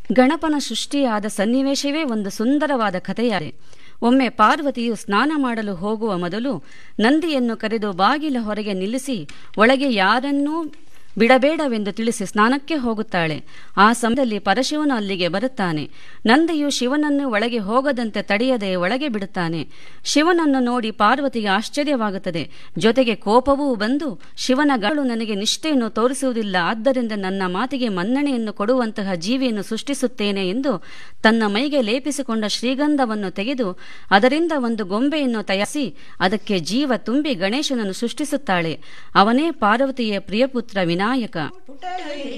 ಗಣಪನ ಸೃಷ್ಟಿಯಾದ ಸನ್ನಿವೇಶವೇ ಒಂದು ಸುಂದರವಾದ ಕಥೆಯಾದೆ ಒಮ್ಮೆ ಪಾರ್ವತಿಯು ಸ್ನಾನ ಮಾಡಲು ಹೋಗುವ ಮೊದಲು ನಂದಿಯನ್ನು ಕರೆದು ಬಾಗಿಲ ಹೊರಗೆ ನಿಲ್ಲಿಸಿ ಒಳಗೆ ಯಾರನ್ನೂ ಬಿಡಬೇಡವೆಂದು ತಿಳಿಸಿ ಸ್ನಾನಕ್ಕೆ ಹೋಗುತ್ತಾಳೆ ಆ ಸಮಯದಲ್ಲಿ ಪರಶಿವನು ಅಲ್ಲಿಗೆ ಬರುತ್ತಾನೆ ನಂದಿಯು ಶಿವನನ್ನು ಒಳಗೆ ಹೋಗದಂತೆ ತಡೆಯದೆ ಒಳಗೆ ಬಿಡುತ್ತಾನೆ ಶಿವನನ್ನು ನೋಡಿ ಪಾರ್ವತಿಗೆ ಆಶ್ಚರ್ಯವಾಗುತ್ತದೆ ಜೊತೆಗೆ ಕೋಪವೂ ಬಂದು ಶಿವನ ಗಾಳು ನನಗೆ ನಿಷ್ಠೆಯನ್ನು ತೋರಿಸುವುದಿಲ್ಲ ಆದ್ದರಿಂದ ನನ್ನ ಮಾತಿಗೆ ಮನ್ನಣೆಯನ್ನು ಕೊಡುವಂತಹ ಜೀವಿಯನ್ನು ಸೃಷ್ಟಿಸುತ್ತೇನೆ ಎಂದು ತನ್ನ ಮೈಗೆ ಲೇಪಿಸಿಕೊಂಡ ಶ್ರೀಗಂಧವನ್ನು ತೆಗೆದು ಅದರಿಂದ ಒಂದು ಗೊಂಬೆಯನ್ನು ತಯಾರಿಸಿ ಅದಕ್ಕೆ ಜೀವ ತುಂಬಿ ಗಣೇಶನನ್ನು ಸೃಷ್ಟಿಸುತ್ತಾಳೆ ಅವನೇ ಪಾರ್ವತಿಯ ಪ್ರಿಯಪುತ್ರ ವಿನಾಯಕ